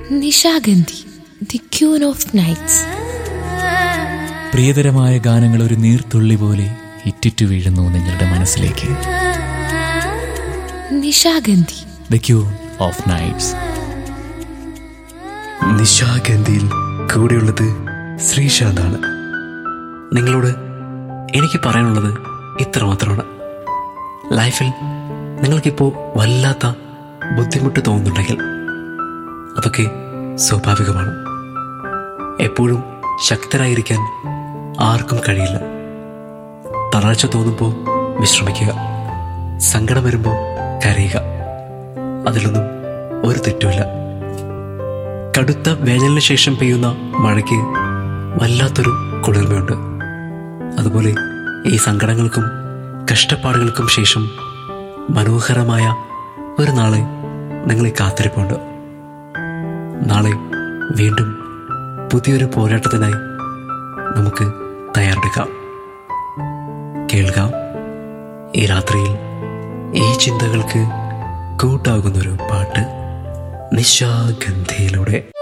Nishagandhi the queen of nights പ്രിയതരമായ ഗാനങ്ങൾ ഒരു നീർത്തുള്ളി പോലെ ഇറ്റിറ്റു വീഴുന്നു നിങ്ങളുടെ മനസ്സിലേക്ക് Nishagandhi the queen of nights നിശാഗന്ധിയിൽ കൂടെയുള്ളത് ശ്രീശാന്താണ് നിങ്ങളോട് എനിക്ക് പറയാനുള്ളത് ഇത്ര മാത്രമാണ് ലൈഫിൽ നിങ്ങൾക്കിപ്പോൾ വല്ലാത്ത ബുദ്ധിമുട്ട് തോന്നുന്നുണ്ടെങ്കിൽ അതൊക്കെ സ്വാഭാവികമാണ് എപ്പോഴും ശക്തരായിരിക്കാൻ ആർക്കും കഴിയില്ല തളർച്ച തോന്നുമ്പോൾ വിശ്രമിക്കുക സങ്കടം വരുമ്പോൾ കരയുക അതിലൊന്നും ഒരു തെറ്റുമില്ല കടുത്ത വേനലിന് ശേഷം പെയ്യുന്ന മഴയ്ക്ക് വല്ലാത്തൊരു കുളിർമയുണ്ട് അതുപോലെ ഈ സങ്കടങ്ങൾക്കും കഷ്ടപ്പാടുകൾക്കും ശേഷം മനോഹരമായ ഒരു നാളെ നിങ്ങളെ കാത്തിരിപ്പുണ്ട് നാളെ വീണ്ടും പുതിയൊരു പോരാട്ടത്തിനായി നമുക്ക് തയ്യാറെടുക്കാം കേൾക്കാം ഈ രാത്രിയിൽ ഈ ചിന്തകൾക്ക് കൂട്ടാകുന്നൊരു പാട്ട് നിശാഗന്ധിയിലൂടെ